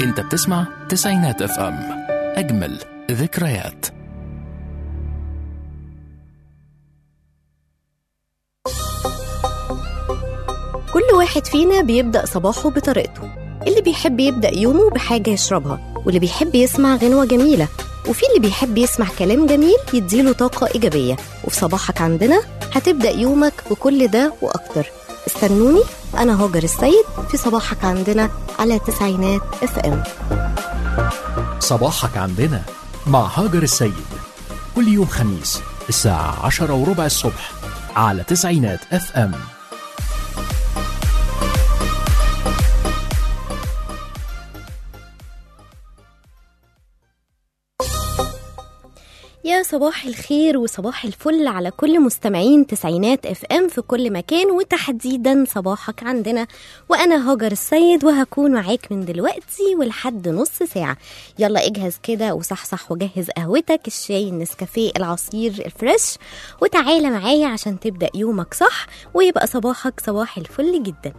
انت بتسمع تسعينات اف ام اجمل ذكريات كل واحد فينا بيبدأ صباحه بطريقته اللي بيحب يبدأ يومه بحاجة يشربها واللي بيحب يسمع غنوة جميلة وفي اللي بيحب يسمع كلام جميل يديله طاقة إيجابية وفي صباحك عندنا هتبدأ يومك بكل ده وأكتر استنوني أنا هاجر السيد في صباحك عندنا على تسعينات اف ام صباحك عندنا مع هاجر السيد كل يوم خميس الساعة عشرة وربع الصبح على تسعينات اف ام يا صباح الخير وصباح الفل على كل مستمعين تسعينات اف ام في كل مكان وتحديدا صباحك عندنا وانا هاجر السيد وهكون معاك من دلوقتي ولحد نص ساعه يلا اجهز كده وصحصح وجهز قهوتك الشاي النسكافيه العصير الفريش وتعالى معايا عشان تبدا يومك صح ويبقى صباحك صباح الفل جدا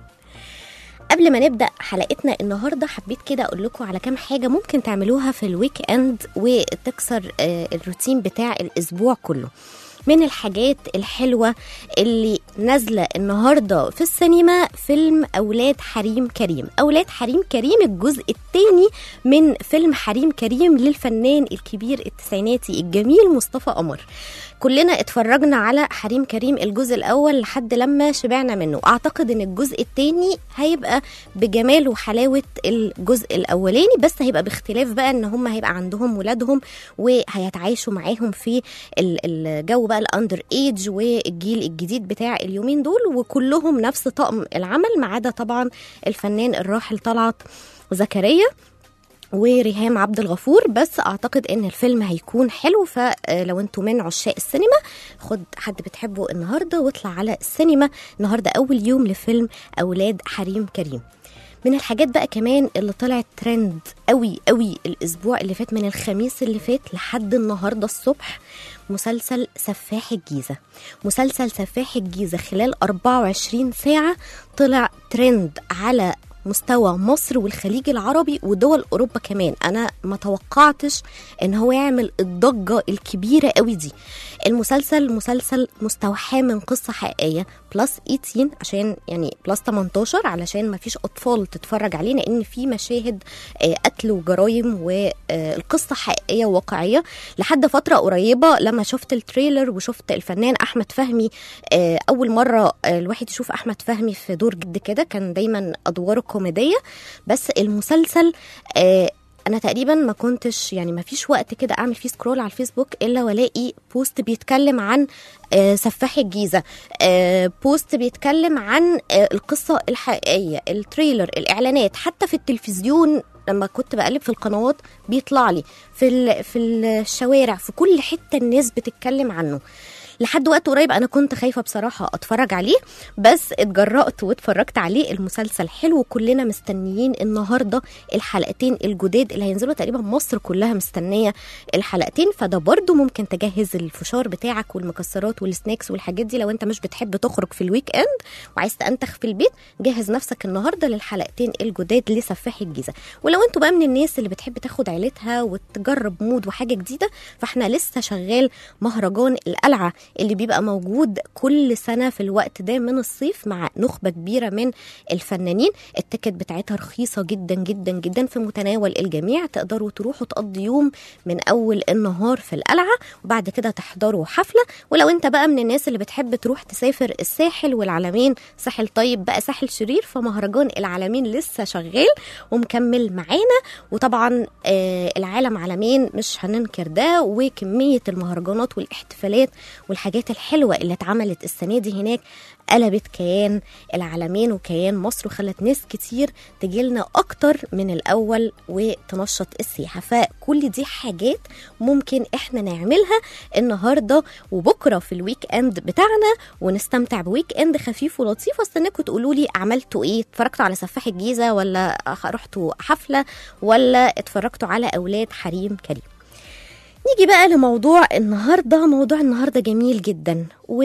قبل ما نبدا حلقتنا النهارده حبيت كده اقول لكم على كام حاجه ممكن تعملوها في الويك اند وتكسر آه، الروتين بتاع الاسبوع كله من الحاجات الحلوة اللي نازلة النهاردة في السينما فيلم أولاد حريم كريم أولاد حريم كريم الجزء الثاني من فيلم حريم كريم للفنان الكبير التسعيناتي الجميل مصطفى قمر كلنا اتفرجنا على حريم كريم الجزء الاول لحد لما شبعنا منه اعتقد ان الجزء الثاني هيبقى بجمال وحلاوه الجزء الاولاني بس هيبقى باختلاف بقى ان هم هيبقى عندهم ولادهم وهيتعايشوا معاهم في ال- الجو بقى الاندر ايج والجيل الجديد بتاع اليومين دول وكلهم نفس طقم العمل ما عدا طبعا الفنان الراحل طلعت زكريا وريهام عبد الغفور بس اعتقد ان الفيلم هيكون حلو فلو انتوا من عشاق السينما خد حد بتحبه النهارده واطلع على السينما النهارده اول يوم لفيلم اولاد حريم كريم من الحاجات بقى كمان اللي طلعت ترند قوي قوي الاسبوع اللي فات من الخميس اللي فات لحد النهارده الصبح مسلسل سفاح الجيزه مسلسل سفاح الجيزه خلال 24 ساعه طلع ترند على مستوى مصر والخليج العربي ودول اوروبا كمان انا ما توقعتش ان هو يعمل الضجه الكبيره قوي دي المسلسل مسلسل مستوحاه من قصه حقيقيه بلس 18 عشان يعني بلس 18 علشان ما فيش اطفال تتفرج عليه لان في مشاهد آه، قتل وجرايم والقصه حقيقيه وواقعيه لحد فتره قريبه لما شفت التريلر وشفت الفنان احمد فهمي آه، اول مره آه، الواحد يشوف احمد فهمي في دور جد كده كان دايما ادواره كوميديه بس المسلسل آه، انا تقريبا ما كنتش يعني ما فيش وقت كده اعمل فيه سكرول على الفيسبوك الا والاقي بوست بيتكلم عن آه، سفاح الجيزه آه، بوست بيتكلم عن آه، القصه الحقيقيه التريلر الاعلانات حتى في التلفزيون لما كنت بقلب في القنوات بيطلع لي في ال- في الشوارع في كل حته الناس بتتكلم عنه لحد وقت قريب انا كنت خايفه بصراحه اتفرج عليه بس اتجرأت واتفرجت عليه المسلسل حلو وكلنا مستنيين النهارده الحلقتين الجداد اللي هينزلوا تقريبا مصر كلها مستنيه الحلقتين فده برضو ممكن تجهز الفشار بتاعك والمكسرات والسناكس والحاجات دي لو انت مش بتحب تخرج في الويك اند وعايز تنتخ في البيت جهز نفسك النهارده للحلقتين الجداد لسفاح الجيزه ولو انتوا بقى من الناس اللي بتحب تاخد عيلتها وتجرب مود وحاجه جديده فاحنا لسه شغال مهرجان القلعه اللي بيبقى موجود كل سنه في الوقت ده من الصيف مع نخبه كبيره من الفنانين التيكت بتاعتها رخيصه جدا جدا جدا في متناول الجميع تقدروا تروحوا تقضي يوم من اول النهار في القلعه وبعد كده تحضروا حفله ولو انت بقى من الناس اللي بتحب تروح تسافر الساحل والعلمين ساحل طيب بقى ساحل شرير فمهرجان العلمين لسه شغال ومكمل معانا وطبعا آه العالم عالمين مش هننكر ده وكميه المهرجانات والاحتفالات والحاجات الحلوه اللي اتعملت السنه دي هناك قلبت كيان العالمين وكيان مصر وخلت ناس كتير تجيلنا اكتر من الاول وتنشط السياحه فكل دي حاجات ممكن احنا نعملها النهارده وبكره في الويك اند بتاعنا ونستمتع بويك اند خفيف ولطيف واستناكم تقولوا لي عملتوا ايه اتفرجتوا على سفاح الجيزه ولا رحتوا حفله ولا اتفرجتوا على اولاد حريم كريم نيجي بقى لموضوع النهارده موضوع النهارده جميل جدا و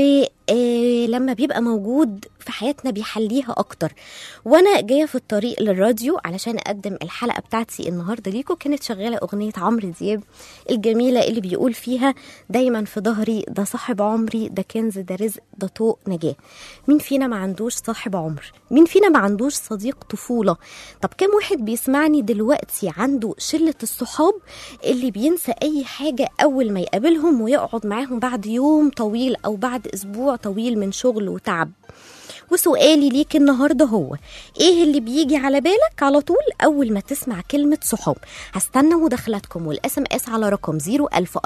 آه لما بيبقى موجود في حياتنا بيحليها اكتر وانا جايه في الطريق للراديو علشان اقدم الحلقه بتاعتي النهارده ليكم كانت شغاله اغنيه عمرو دياب الجميله اللي بيقول فيها دايما في ظهري ده صاحب عمري ده كنز ده رزق ده طوق نجاه مين فينا ما عندوش صاحب عمر مين فينا ما عندوش صديق طفوله طب كم واحد بيسمعني دلوقتي عنده شله الصحاب اللي بينسى اي حاجه اول ما يقابلهم ويقعد معاهم بعد يوم طويل او بعد اسبوع طويل من شغل وتعب وسؤالي ليك النهارده هو ايه اللي بيجي على بالك على طول اول ما تسمع كلمه صحاب هستنى مداخلاتكم والاس ام اس على رقم 010427894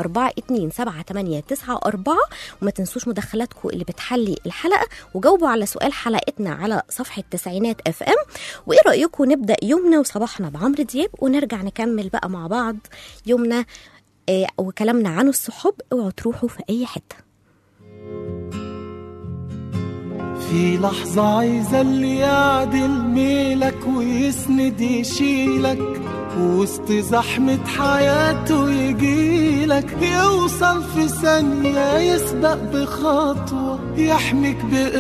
وما تنسوش مداخلاتكم اللي بتحلي الحلقه وجاوبوا على سؤال حلقتنا على صفحه تسعينات اف ام وايه رايكم نبدا يومنا وصباحنا بعمرو دياب ونرجع نكمل بقى مع بعض يومنا آه، وكلامنا عن الصحاب اوعوا تروحوا في اي حته في لحظة عايزة اللي يعدل ميلك ويسند يشيلك وسط زحمة حياته يجيلك يوصل في ثانية يسبق بخطوة يحميك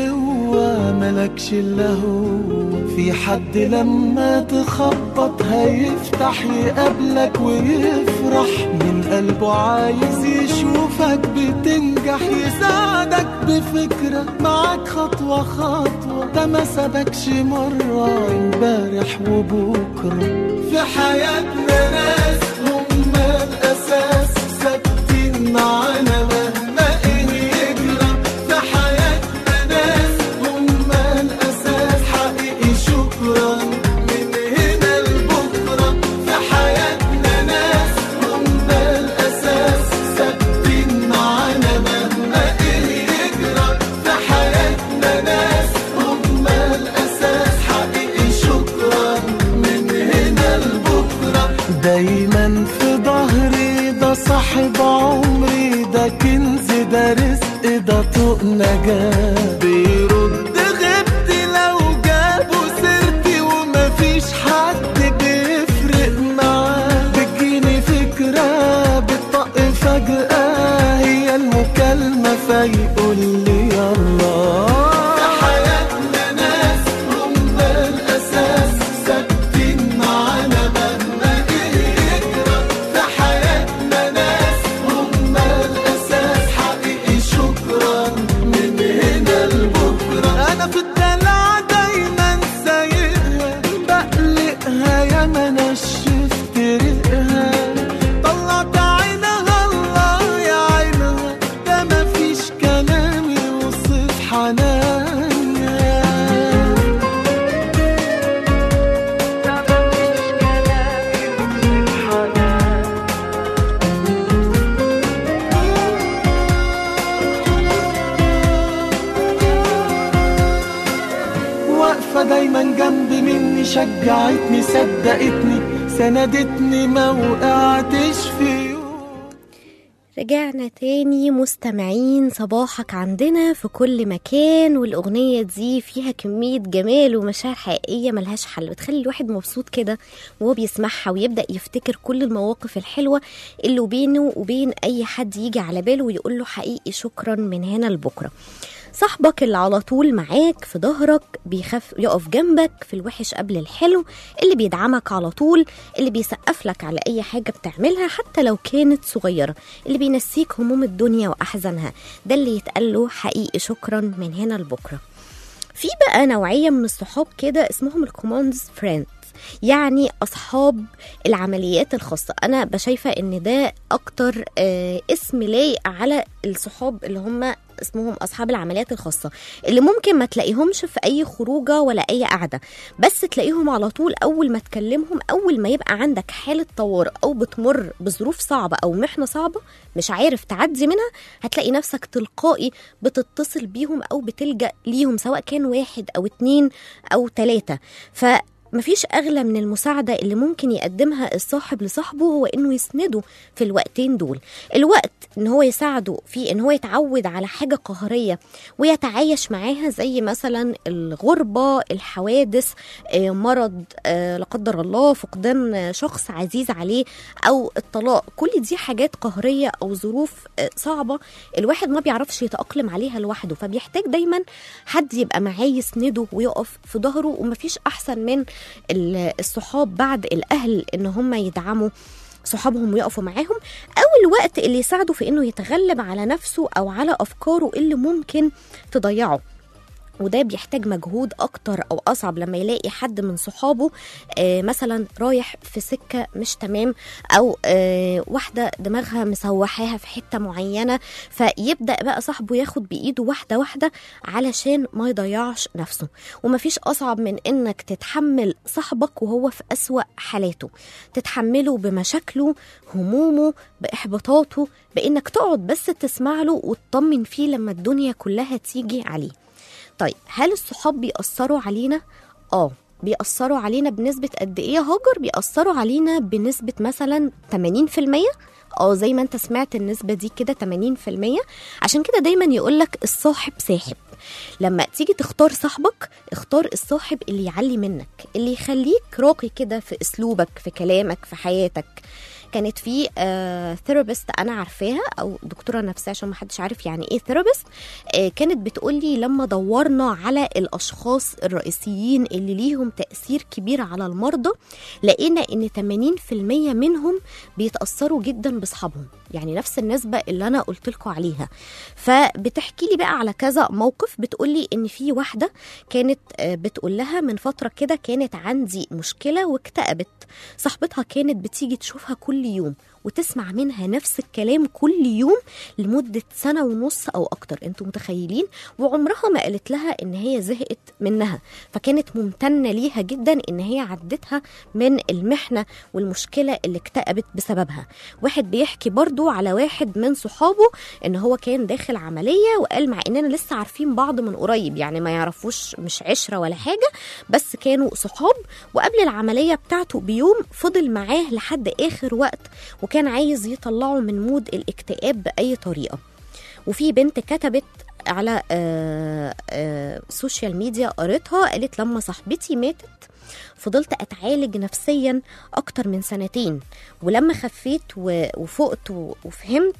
بقوة ملكش إلا هو في حد لما تخبط هيفتح يقابلك ويفرح من قلبه عايز يشوفك بتنجح يساعدك بفكرة معاك خطوة خطوة ده ما سابكش مرة امبارح وبكرة في حياتنا ناس هم الأساس ثابتين معانا مهما إيه يجرى في حياتنا ناس هم الأساس حقيقي شكرا من هنا لبكرة في حياتنا ناس هم الأساس ثابتين معانا مهما إيه يجرى في حياتنا ناس هم الأساس حقيقي شكرا من هنا لبكرة دايما في ظهري ده صاحب عمري ده كنز ده رزق ده طوق نجاة بيرد غبتي لو جابوا سيرتي ومفيش حد بيفرق معاه بتجيني فكرة بتطق فجأة هي المكالمة فيقول لي يلا في حياتنا ناس هم الأساس ثابتين معانا مهما إيه يجرى في حياتنا ناس هم الأساس حقيقي شكرا من هنا لبكرة أنا في الدلع دايما سايقها بقلقها يا ما نشفت ريقها طلعت عينها الله يا عينها ده مفيش كلام يوصف حنانها واقفة دايما جنب مني شجعتني صدقتني سندتني ما وقعتش في يوم رجعنا تاني مستمعين صباحك عندنا في كل مكان والأغنية دي فيها كمية جمال ومشاعر حقيقية ملهاش حل بتخلي الواحد مبسوط كده وهو بيسمعها ويبدأ يفتكر كل المواقف الحلوة اللي بينه وبين أي حد يجي على باله ويقول له حقيقي شكرا من هنا لبكرة صاحبك اللي على طول معاك في ظهرك بيخاف يقف جنبك في الوحش قبل الحلو اللي بيدعمك على طول اللي بيسقف لك على اي حاجه بتعملها حتى لو كانت صغيره اللي بينسيك هموم الدنيا واحزانها ده اللي يتقال له حقيقي شكرا من هنا لبكره في بقى نوعيه من الصحاب كده اسمهم الكوماندز فريند يعني اصحاب العمليات الخاصه انا بشايفه ان ده اكتر آه، اسم لايق على الصحاب اللي هم اسمهم اصحاب العمليات الخاصه اللي ممكن ما تلاقيهمش في اي خروجه ولا اي قعده بس تلاقيهم على طول اول ما تكلمهم اول ما يبقى عندك حاله طوارئ او بتمر بظروف صعبه او محنه صعبه مش عارف تعدي منها هتلاقي نفسك تلقائي بتتصل بيهم او بتلجا ليهم سواء كان واحد او اتنين او تلاته ف مفيش أغلى من المساعدة اللي ممكن يقدمها الصاحب لصاحبه هو إنه يسنده في الوقتين دول الوقت إن هو يساعده في إن هو يتعود على حاجة قهرية ويتعايش معاها زي مثلا الغربة الحوادث آه، مرض آه، لا قدر الله فقدان آه، شخص عزيز عليه أو الطلاق كل دي حاجات قهرية أو ظروف آه، صعبة الواحد ما بيعرفش يتأقلم عليها لوحده فبيحتاج دايما حد يبقى معاه يسنده ويقف في ظهره ومفيش أحسن من ال- الصحاب بعد الأهل إن هم يدعموا صحابهم ويقفوا معاهم أو الوقت اللي يساعده في إنه يتغلب على نفسه أو على أفكاره اللي ممكن تضيعه وده بيحتاج مجهود اكتر او اصعب لما يلاقي حد من صحابه آه مثلا رايح في سكه مش تمام او آه واحده دماغها مسوحاها في حته معينه فيبدا بقى صاحبه ياخد بايده واحده واحده علشان ما يضيعش نفسه ومفيش اصعب من انك تتحمل صاحبك وهو في اسوا حالاته تتحمله بمشاكله همومه باحباطاته بانك تقعد بس تسمع له وتطمن فيه لما الدنيا كلها تيجي عليه طيب هل الصحاب بيأثروا علينا؟ اه بيأثروا علينا بنسبة قد ايه يا هاجر؟ بيأثروا علينا بنسبة مثلا 80% اه زي ما انت سمعت النسبة دي كده 80% عشان كده دايما يقولك الصاحب ساحب لما تيجي تختار صاحبك اختار الصاحب اللي يعلي منك اللي يخليك راقي كده في اسلوبك في كلامك في حياتك كانت في ثيرابيست انا عارفاها او دكتوره نفسيه عشان ما حدش عارف يعني ايه ثيرابيست كانت بتقولي لما دورنا على الاشخاص الرئيسيين اللي ليهم تاثير كبير على المرضى لقينا ان 80% منهم بيتاثروا جدا باصحابهم يعني نفس النسبه اللي انا قلت لكم عليها فبتحكي لي بقى على كذا موقف بتقولي ان في واحده كانت آه، بتقول لها من فتره كده كانت عندي مشكله واكتئبت صاحبتها كانت بتيجي تشوفها كل يوم وتسمع منها نفس الكلام كل يوم لمدة سنة ونص أو أكتر أنتوا متخيلين وعمرها ما قالت لها إن هي زهقت منها فكانت ممتنة ليها جدا إن هي عدتها من المحنة والمشكلة اللي اكتئبت بسببها واحد بيحكي برضو على واحد من صحابه إن هو كان داخل عملية وقال مع إننا لسه عارفين بعض من قريب يعني ما يعرفوش مش عشرة ولا حاجة بس كانوا صحاب وقبل العملية بتاعته بيوم فضل معاه لحد آخر وقت وكان عايز يطلعه من مود الاكتئاب بأي طريقة وفي بنت كتبت على آه، آه، سوشيال ميديا قريتها قالت لما صاحبتي ماتت فضلت اتعالج نفسيا اكتر من سنتين ولما خفيت و- وفقت و- وفهمت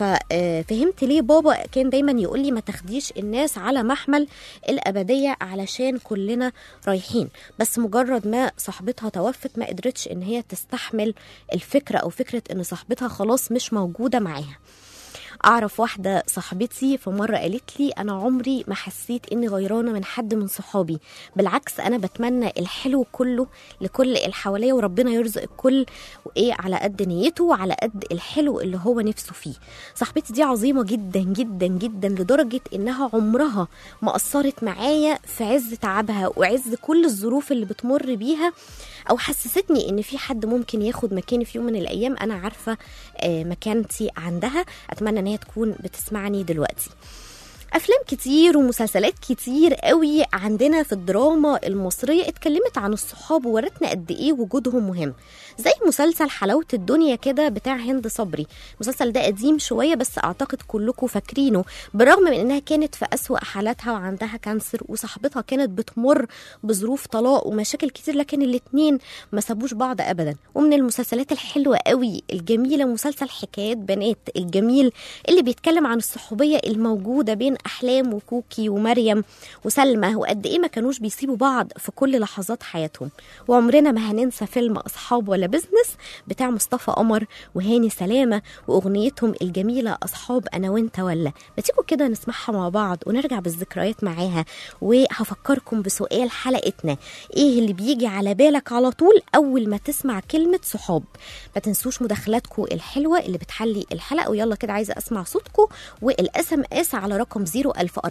ففهمت ليه بابا كان دايما يقول لي ما تاخديش الناس على محمل الابديه علشان كلنا رايحين بس مجرد ما صاحبتها توفت ما قدرتش ان هي تستحمل الفكره او فكره ان صاحبتها خلاص مش موجوده معاها اعرف واحده صاحبتي في مره قالت لي انا عمري ما حسيت اني غيرانه من حد من صحابي بالعكس انا بتمنى الحلو كله لكل اللي حواليا وربنا يرزق الكل وايه على قد نيته وعلى قد الحلو اللي هو نفسه فيه صاحبتي دي عظيمه جدا جدا جدا لدرجه انها عمرها ما قصرت معايا في عز تعبها وعز كل الظروف اللي بتمر بيها او حسستني ان في حد ممكن ياخد مكاني في يوم من الايام انا عارفه آه، مكانتي عندها اتمنى ان هي تكون بتسمعني دلوقتي افلام كتير ومسلسلات كتير قوي عندنا في الدراما المصريه اتكلمت عن الصحاب وورتنا قد ايه وجودهم مهم زي مسلسل حلاوه الدنيا كده بتاع هند صبري المسلسل ده قديم شويه بس اعتقد كلكم فاكرينه بالرغم من انها كانت في اسوا حالاتها وعندها كانسر وصاحبتها كانت بتمر بظروف طلاق ومشاكل كتير لكن الاتنين ما سابوش بعض ابدا ومن المسلسلات الحلوه قوي الجميله مسلسل حكايات بنات الجميل اللي بيتكلم عن الصحوبيه الموجوده بين احلام وكوكي ومريم وسلمى وقد ايه ما كانوش بيسيبوا بعض في كل لحظات حياتهم وعمرنا ما هننسى فيلم اصحاب ولا بزنس بتاع مصطفى قمر وهاني سلامه واغنيتهم الجميله اصحاب انا وانت ولا ما تيجوا كده نسمعها مع بعض ونرجع بالذكريات معاها وهفكركم بسؤال حلقتنا ايه اللي بيجي على بالك على طول اول ما تسمع كلمه صحاب ما تنسوش مداخلاتكم الحلوه اللي بتحلي الحلقه ويلا كده عايزه اسمع صوتكم والاس ام اس على رقم 010427894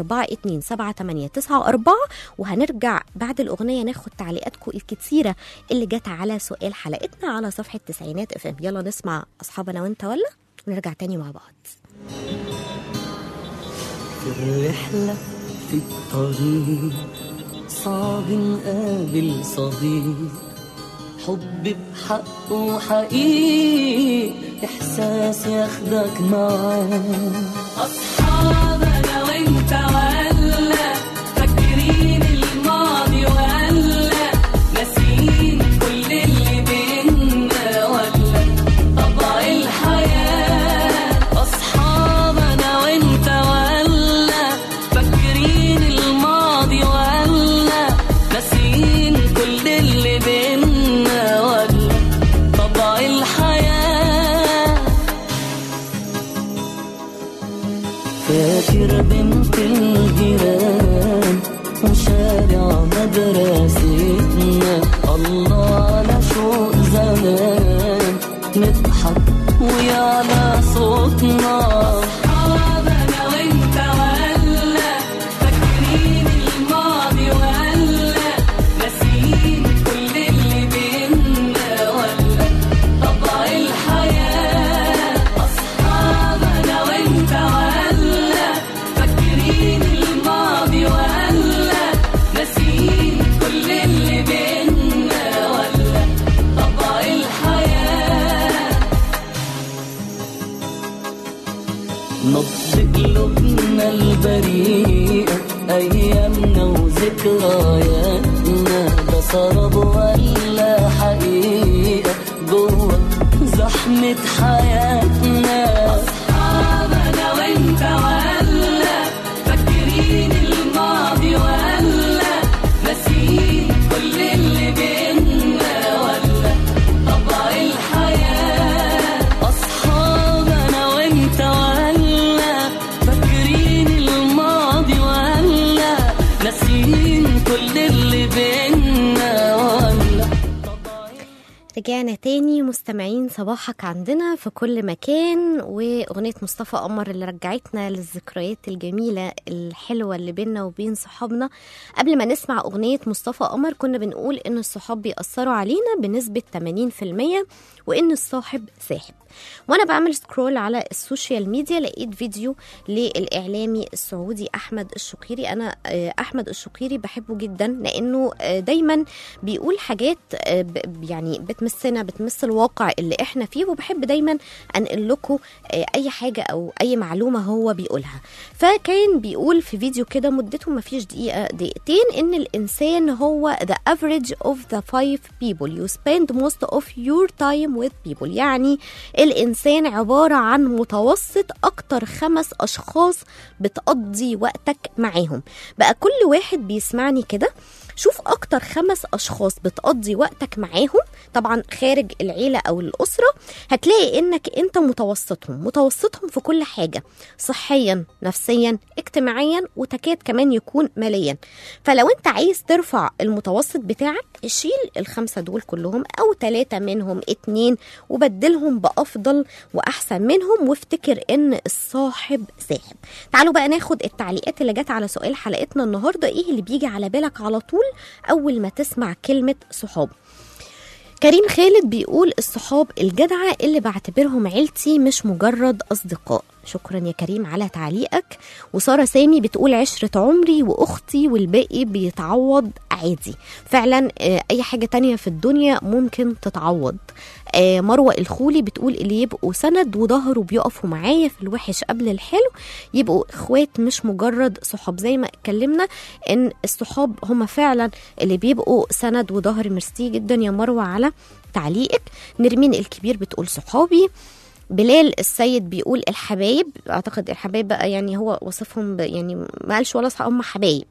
وهنرجع بعد الاغنيه ناخد تعليقاتكم الكتيره اللي جت على سؤال حلقتنا على صفحه تسعينات اف ام يلا نسمع اصحابنا وانت ولا ونرجع تاني مع بعض في الرحلة في الطريق صعب نقابل صديق حب بحقه حقيقي إحساس ياخدك معاه أصحابنا وانت ولا فاكرين الماضي ولا ناسيين كل اللي بينا ولا طبع الحياة أصحابنا وانت ولا فاكرين الماضي ولا ناسيين كل اللي بينا ولا طبع الحياة فاكر بنت الجيران وشارع مدرستنا الله على شوق زمان نضحك ويعلى صوتنا أصحابنا وانت ولا فاكرين الماضي ولا ناسيين كل اللي بينا ولا طبع الحياة أصحابنا وانت ولا فاكرين الماضي ولا ناسيين كل اللي بينا ولا طبع الحياة نبض قلوبنا البريئة أيامنا وذكرياتنا ده سراب ولا حقيقة جوه زحمة حياتنا أصحابنا وانت ولا فاكرين الماضي ولا ناسيين كل اللي بينا ولا طبع الحياة أصحابنا وانت ولا فاكرين الماضي ولا ناسيين كل اللي بينا ولا رجعنا تاني مستمعين صباحك عندنا في كل مكان وأغنية مصطفى قمر اللي رجعتنا للذكريات الجميلة الحلوة اللي بينا وبين صحابنا قبل ما نسمع أغنية مصطفى قمر كنا بنقول إن الصحاب بيأثروا علينا بنسبة 80% وإن الصاحب ساحب وانا بعمل سكرول على السوشيال ميديا لقيت فيديو للاعلامي السعودي احمد الشقيري انا آه، احمد الشقيري بحبه جدا لانه آه، دايما بيقول حاجات آه، ب- يعني بتمسنا بتمس الواقع اللي احنا فيه وبحب دايما انقل لكم آه، اي حاجه او اي معلومه هو بيقولها فكان بيقول في فيديو كده مدته ما فيش دقيقه دقيقتين ان الانسان هو the average of the five people you spend most of your time with people يعني الإنسان عبارة عن متوسط أكتر خمس أشخاص بتقضي وقتك معاهم بقى كل واحد بيسمعني كده شوف أكتر خمس أشخاص بتقضي وقتك معاهم طبعا خارج العيلة أو الأسرة هتلاقي إنك أنت متوسطهم متوسطهم في كل حاجة صحيا نفسيا اجتماعيا وتكاد كمان يكون ماليا فلو أنت عايز ترفع المتوسط بتاعك شيل الخمسة دول كلهم أو ثلاثة منهم اتنين وبدلهم بأفضل وأحسن منهم وافتكر إن الصاحب ساحب تعالوا بقى ناخد التعليقات اللي جت على سؤال حلقتنا النهاردة إيه اللي بيجي على بالك على طول أول ما تسمع كلمة صحاب كريم خالد بيقول الصحاب الجدعة اللي بعتبرهم عيلتي مش مجرد أصدقاء شكرا يا كريم على تعليقك وسارة سامي بتقول عشرة عمري وأختي والباقي بيتعوض عادي فعلا آه، أي حاجة تانية في الدنيا ممكن تتعوض آه، مروة الخولي بتقول اللي يبقوا سند وظهر وبيقفوا معايا في الوحش قبل الحلو يبقوا اخوات مش مجرد صحاب زي ما اتكلمنا ان الصحاب هم فعلا اللي بيبقوا سند وظهر ميرسي جدا يا مروة على تعليقك نرمين الكبير بتقول صحابي بلال السيد بيقول الحبايب اعتقد الحبايب بقى يعني هو وصفهم ب- يعني ما قالش ولا صحاب هم حبايب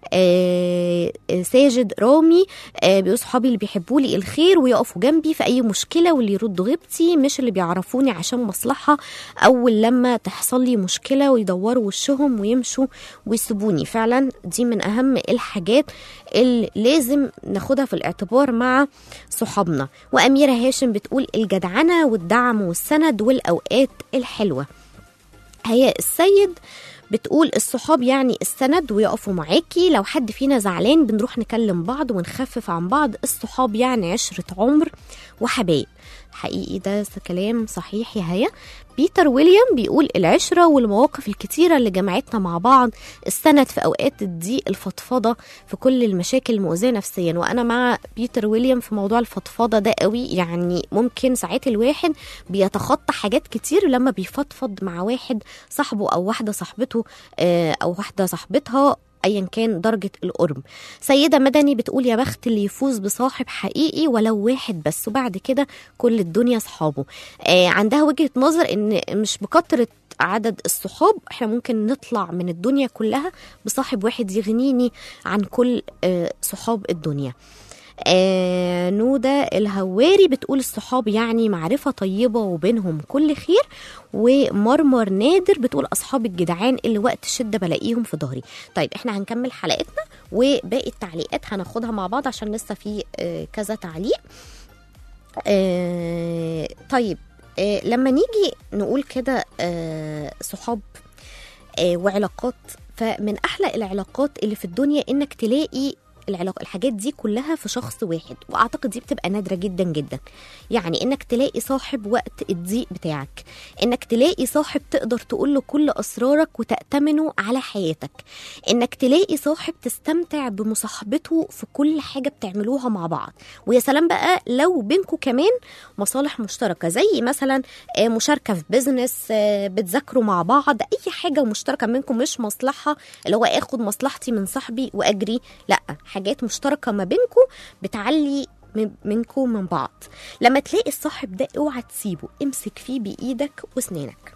آه آه، ساجد رامي آه بيقول صحابي اللي بيحبوا لي الخير ويقفوا جنبي في اي مشكله واللي يردوا غيبتي مش اللي بيعرفوني عشان مصلحه اول لما تحصل لي مشكله ويدوروا وشهم ويمشوا ويسيبوني فعلا دي من اهم الحاجات اللي لازم ناخدها في الاعتبار مع صحابنا واميره هاشم بتقول الجدعنه والدعم والسند والاوقات الحلوه هي السيد بتقول الصحاب يعني السند ويقفوا معاكي لو حد فينا زعلان بنروح نكلم بعض ونخفف عن بعض الصحاب يعني عشرة عمر وحبايب حقيقي ده كلام صحيح يا هيا بيتر ويليام بيقول العشرة والمواقف الكتيرة اللي جمعتنا مع بعض السند في أوقات الضيق الفضفضة في كل المشاكل المؤذية نفسيا وأنا مع بيتر ويليام في موضوع الفضفضة ده قوي يعني ممكن ساعات الواحد بيتخطى حاجات كتير لما بيفضفض مع واحد صاحبه أو واحدة صاحبته آه، أو واحدة صاحبتها ايا كان درجه القرب سيده مدني بتقول يا بخت اللي يفوز بصاحب حقيقي ولو واحد بس وبعد كده كل الدنيا صحابه آه عندها وجهه نظر ان مش بكثره عدد الصحاب احنا ممكن نطلع من الدنيا كلها بصاحب واحد يغنيني عن كل آه صحاب الدنيا آه نودة الهواري بتقول الصحاب يعني معرفة طيبة وبينهم كل خير ومرمر نادر بتقول أصحاب الجدعان اللي وقت الشدة بلاقيهم في ظهري طيب احنا هنكمل حلقتنا وباقي التعليقات هناخدها مع بعض عشان لسه في آه كذا تعليق آه طيب آه لما نيجي نقول كده آه صحاب آه وعلاقات فمن احلى العلاقات اللي في الدنيا انك تلاقي العلاقة الحاجات دي كلها في شخص واحد واعتقد دي بتبقى نادره جدا جدا يعني انك تلاقي صاحب وقت الضيق بتاعك انك تلاقي صاحب تقدر تقول له كل اسرارك وتأتمنه على حياتك انك تلاقي صاحب تستمتع بمصاحبته في كل حاجه بتعملوها مع بعض ويا سلام بقى لو بينكم كمان مصالح مشتركه زي مثلا آه، مشاركه في بيزنس آه، بتذاكروا مع بعض اي حاجه مشتركه منكم مش مصلحه اللي هو اخد مصلحتي من صاحبي واجري لا حاجات مشتركه ما بينكم بتعلي من- منكم من بعض لما تلاقي الصاحب ده اوعى تسيبه امسك فيه بايدك واسنانك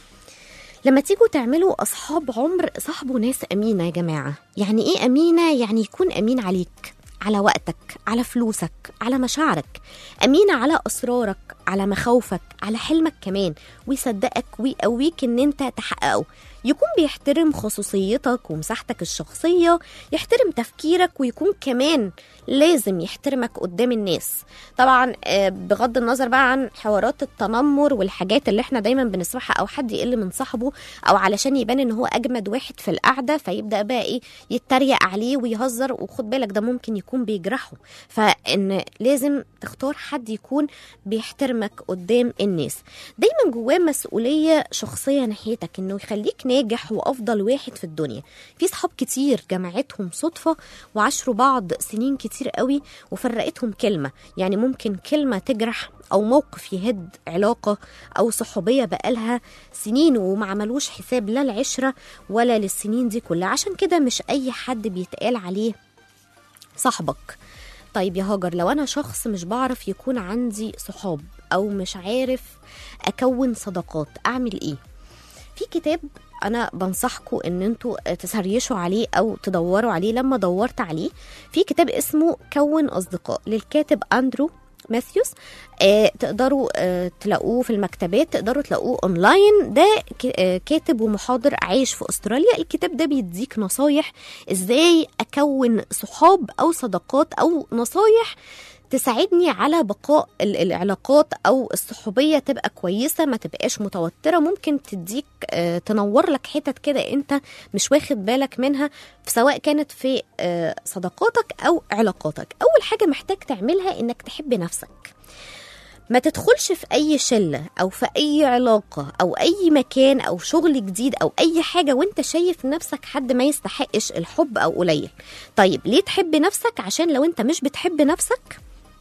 لما تيجوا تعملوا اصحاب عمر صاحبوا ناس امينه يا جماعه يعني ايه امينه يعني يكون امين عليك على وقتك على فلوسك على مشاعرك امينه على اسرارك على مخاوفك على حلمك كمان ويصدقك ويقويك ان انت تحققه يكون بيحترم خصوصيتك ومساحتك الشخصيه يحترم تفكيرك ويكون كمان لازم يحترمك قدام الناس طبعا آه، بغض النظر بقى عن حوارات التنمر والحاجات اللي احنا دايما بنسمعها او حد يقل من صاحبه او علشان يبان ان هو اجمد واحد في القعده فيبدا بقى ايه يتريق عليه ويهزر وخد بالك ده ممكن يكون بيجرحه فان لازم تختار حد يكون بيحترمك قدام الناس دايما جواه مسؤوليه شخصيه ناحيتك انه يخليك ناجح وافضل واحد في الدنيا في صحاب كتير جمعتهم صدفه وعاشروا بعض سنين كتير قوي وفرقتهم كلمه يعني ممكن كلمه تجرح او موقف يهد علاقه او صحوبيه بقالها سنين وما عملوش حساب لا العشره ولا للسنين دي كلها عشان كده مش اي حد بيتقال عليه صاحبك طيب يا هاجر لو انا شخص مش بعرف يكون عندي صحاب او مش عارف اكون صداقات اعمل ايه في كتاب انا بنصحكم ان انتوا تسريشوا عليه او تدوروا عليه لما دورت عليه في كتاب اسمه كون اصدقاء للكاتب اندرو ماثيوس آه تقدروا آه تلاقوه في المكتبات تقدروا تلاقوه اونلاين ده ك- آه كاتب ومحاضر عايش في استراليا الكتاب ده بيديك نصايح ازاي اكون صحاب او صداقات او نصايح تساعدني على بقاء ال- العلاقات او الصحوبيه تبقى كويسه ما تبقاش متوتره ممكن تديك آه، تنور لك حتت كده انت مش واخد بالك منها سواء كانت في آه، صداقاتك او علاقاتك اول حاجه محتاج تعملها انك تحب نفسك ما تدخلش في اي شله او في اي علاقه او اي مكان او شغل جديد او اي حاجه وانت شايف نفسك حد ما يستحقش الحب او قليل طيب ليه تحب نفسك عشان لو انت مش بتحب نفسك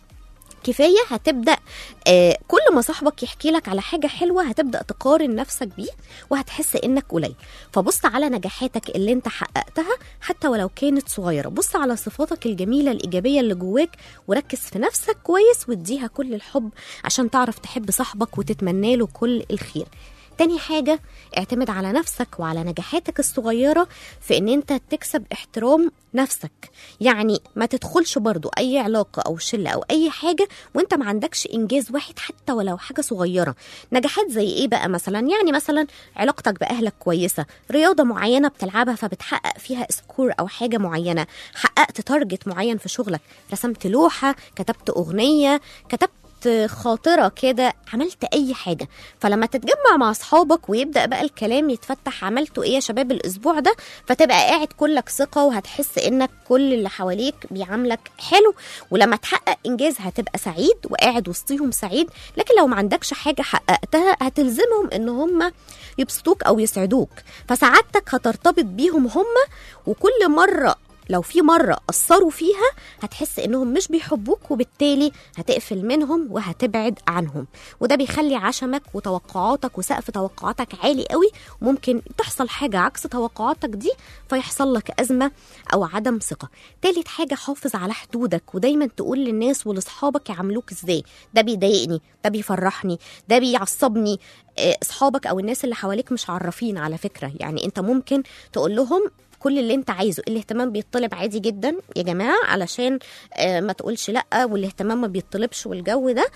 كفايه هتبدا آه كل ما صاحبك يحكي لك على حاجه حلوه هتبدا تقارن نفسك بيه وهتحس انك قليل فبص على نجاحاتك اللي انت حققتها حتى ولو كانت صغيره بص على صفاتك الجميله الايجابيه اللي جواك وركز في نفسك كويس واديها كل الحب عشان تعرف تحب صاحبك وتتمنى له كل الخير تاني حاجة اعتمد على نفسك وعلى نجاحاتك الصغيرة في ان انت تكسب احترام نفسك يعني ما تدخلش برضو اي علاقة او شلة او اي حاجة وانت ما عندكش انجاز واحد حتى ولو حاجة صغيرة نجاحات زي ايه بقى مثلا يعني مثلا علاقتك باهلك كويسة رياضة معينة بتلعبها فبتحقق فيها سكور او حاجة معينة حققت تارجت معين في شغلك رسمت لوحة كتبت اغنية كتبت خاطره كده عملت اي حاجه فلما تتجمع مع اصحابك ويبدا بقى الكلام يتفتح عملتوا ايه يا شباب الاسبوع ده فتبقى قاعد كلك ثقه وهتحس انك كل اللي حواليك بيعاملك حلو ولما تحقق انجاز هتبقى سعيد وقاعد وسطيهم سعيد لكن لو ما عندكش حاجه حققتها هتلزمهم ان هم يبسطوك او يسعدوك فسعادتك هترتبط بيهم هم وكل مره لو في مرة قصروا فيها هتحس انهم مش بيحبوك وبالتالي هتقفل منهم وهتبعد عنهم وده بيخلي عشمك وتوقعاتك وسقف توقعاتك عالي قوي وممكن تحصل حاجة عكس توقعاتك دي فيحصل لك أزمة أو عدم ثقة تالت حاجة حافظ على حدودك ودايما تقول للناس ولأصحابك يعاملوك ازاي ده بيضايقني ده بيفرحني ده بيعصبني آه، اصحابك او الناس اللي حواليك مش عرفين على فكره يعني انت ممكن تقول لهم كل اللي انت عايزه الاهتمام بيطلب عادي جدا يا جماعه علشان آه، ما تقولش لا والاهتمام ما بيطلبش والجو ده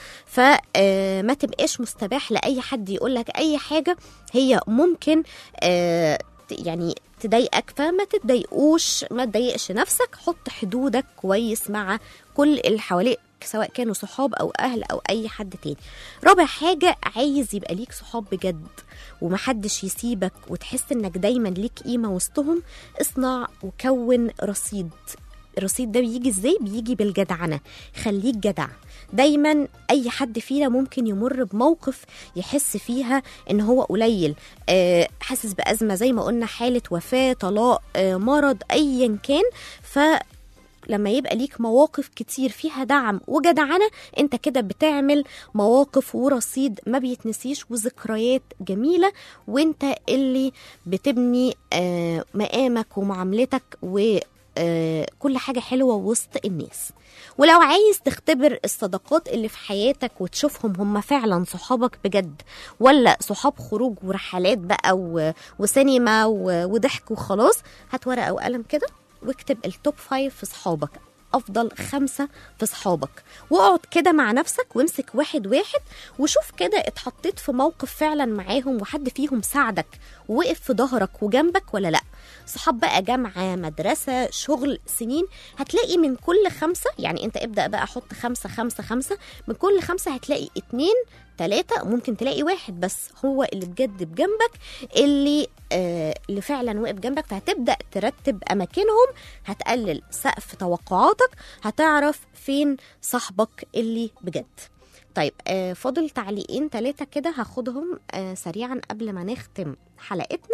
فما تبقاش مستباح لاي حد يقول لك اي حاجه هي ممكن آه، ت- يعني تضايقك فما تتضايقوش ما تضايقش نفسك حط حدودك كويس مع كل اللي حواليك سواء كانوا صحاب او اهل او اي حد تاني رابع حاجه عايز يبقى ليك صحاب بجد ومحدش يسيبك وتحس انك دايما ليك قيمه وسطهم اصنع وكون رصيد الرصيد ده بيجي ازاي بيجي بالجدعنه خليك جدع دايما اي حد فينا ممكن يمر بموقف يحس فيها ان هو قليل آه، حاسس بازمه زي ما قلنا حاله وفاه طلاق آه، مرض ايا كان ف لما يبقى ليك مواقف كتير فيها دعم وجدعنة انت كده بتعمل مواقف ورصيد ما بيتنسيش وذكريات جميلة وانت اللي بتبني آه، مقامك ومعاملتك و آه، كل حاجة حلوة وسط الناس ولو عايز تختبر الصداقات اللي في حياتك وتشوفهم هم فعلا صحابك بجد ولا صحاب خروج ورحلات بقى و- وسينما و- وضحك وخلاص هات ورقة وقلم كده واكتب التوب فايف في صحابك افضل خمسه في صحابك واقعد كده مع نفسك وامسك واحد واحد وشوف كده اتحطيت في موقف فعلا معاهم وحد فيهم ساعدك ووقف في ظهرك وجنبك ولا لا صحاب بقى جامعه مدرسه شغل سنين هتلاقي من كل خمسه يعني انت ابدا بقى حط خمسه خمسه خمسه من كل خمسه هتلاقي اتنين تلاتة ممكن تلاقي واحد بس هو اللي بجد بجنبك اللي آه اللي فعلا وقف جنبك فهتبدا ترتب اماكنهم هتقلل سقف توقعاتك هتعرف فين صاحبك اللي بجد طيب آه فاضل تعليقين ثلاثة كده هاخدهم آه سريعا قبل ما نختم حلقتنا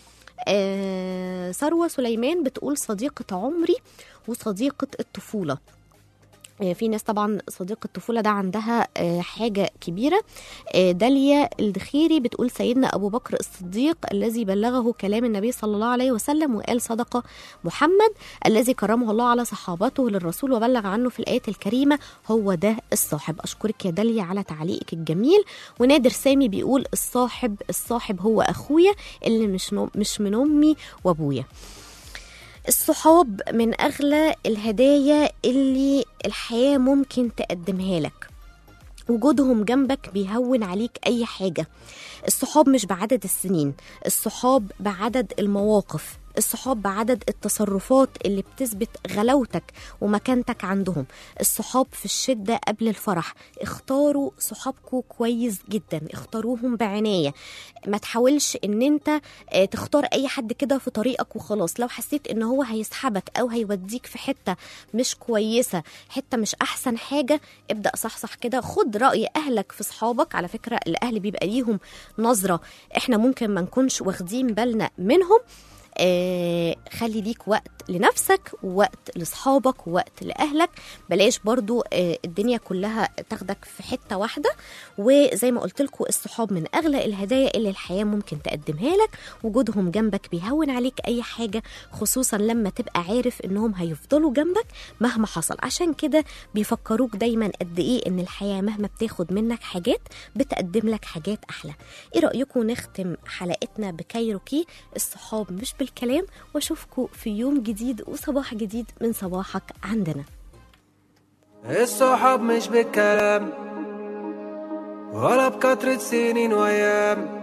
آه ثروة سليمان بتقول صديقة عمري وصديقة الطفولة آه، في ناس طبعا صديق الطفولة ده عندها آه، حاجة كبيرة آه، داليا الدخيري بتقول سيدنا أبو بكر الصديق الذي بلغه كلام النبي صلى الله عليه وسلم وقال صدق محمد الذي كرمه الله على صحابته للرسول وبلغ عنه في الآيات الكريمة هو ده الصاحب أشكرك يا داليا على تعليقك الجميل ونادر سامي بيقول الصاحب الصاحب هو أخويا اللي مش نو- مش من أمي وأبويا الصحاب من أغلى الهدايا اللي الحياة ممكن تقدمها لك وجودهم جنبك بيهون عليك أي حاجة الصحاب مش بعدد السنين الصحاب بعدد المواقف الصحاب بعدد التصرفات اللي بتثبت غلاوتك ومكانتك عندهم الصحاب في الشدة قبل الفرح اختاروا صحابكم كويس جدا اختاروهم بعناية ما تحاولش ان انت آه، تختار اي حد كده في طريقك وخلاص لو حسيت ان هو هيسحبك او هيوديك في حتة مش كويسة حتة مش احسن حاجة ابدأ صحصح كده خد رأي اهلك في صحابك على فكرة الاهل بيبقى ليهم نظرة احنا ممكن ما نكونش واخدين بالنا منهم آه خلي ليك وقت لنفسك ووقت لاصحابك ووقت لاهلك بلاش برضو آه الدنيا كلها تاخدك في حته واحده وزي ما قلت لكم الصحاب من اغلى الهدايا اللي الحياه ممكن تقدمها لك وجودهم جنبك بيهون عليك اي حاجه خصوصا لما تبقى عارف انهم هيفضلوا جنبك مهما حصل عشان كده بيفكروك دايما قد ايه ان الحياه مهما بتاخد منك حاجات بتقدم لك حاجات احلى ايه رايكم نختم حلقتنا بكايروكي الصحاب مش بالكلام واشوفكم في يوم جديد وصباح جديد من صباحك عندنا الصحاب مش بالكلام ولا بكترة سنين وأيام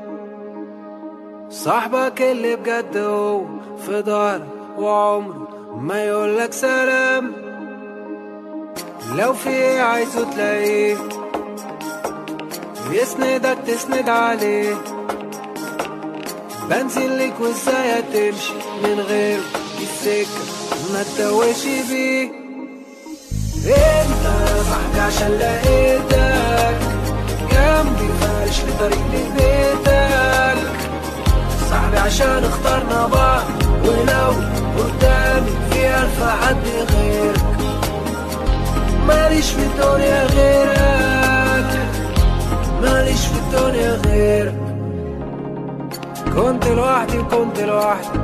صاحبك اللي بجد هو في ظهرك وعمره ما يقولك سلام لو في ايه عايزه تلاقيه يسندك تسند عليه بنزل لك وازاي هتمشي من غيره دي السكة ما تتوهش بيه انت صاحبي عشان لقيتك جنبي فرش لطريق لبيتك صاحبي عشان اخترنا بعض ولو قدامي في ألف حد غيرك ماليش في الدنيا غيرك ماليش في الدنيا غيرك كنت لوحدي وكنت لوحدي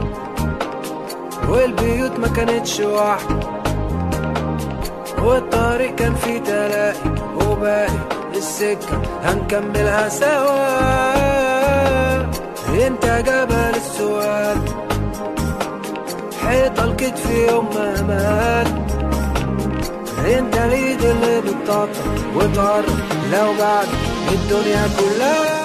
والبيوت ما كانتش واحدة والطريق كان فيه تلاقي وباقي السكة هنكملها سوا انت جبل السؤال حيطة الكتف يوم ما مات انت اليد اللي بتطاطا وتقرب لو بعد الدنيا كلها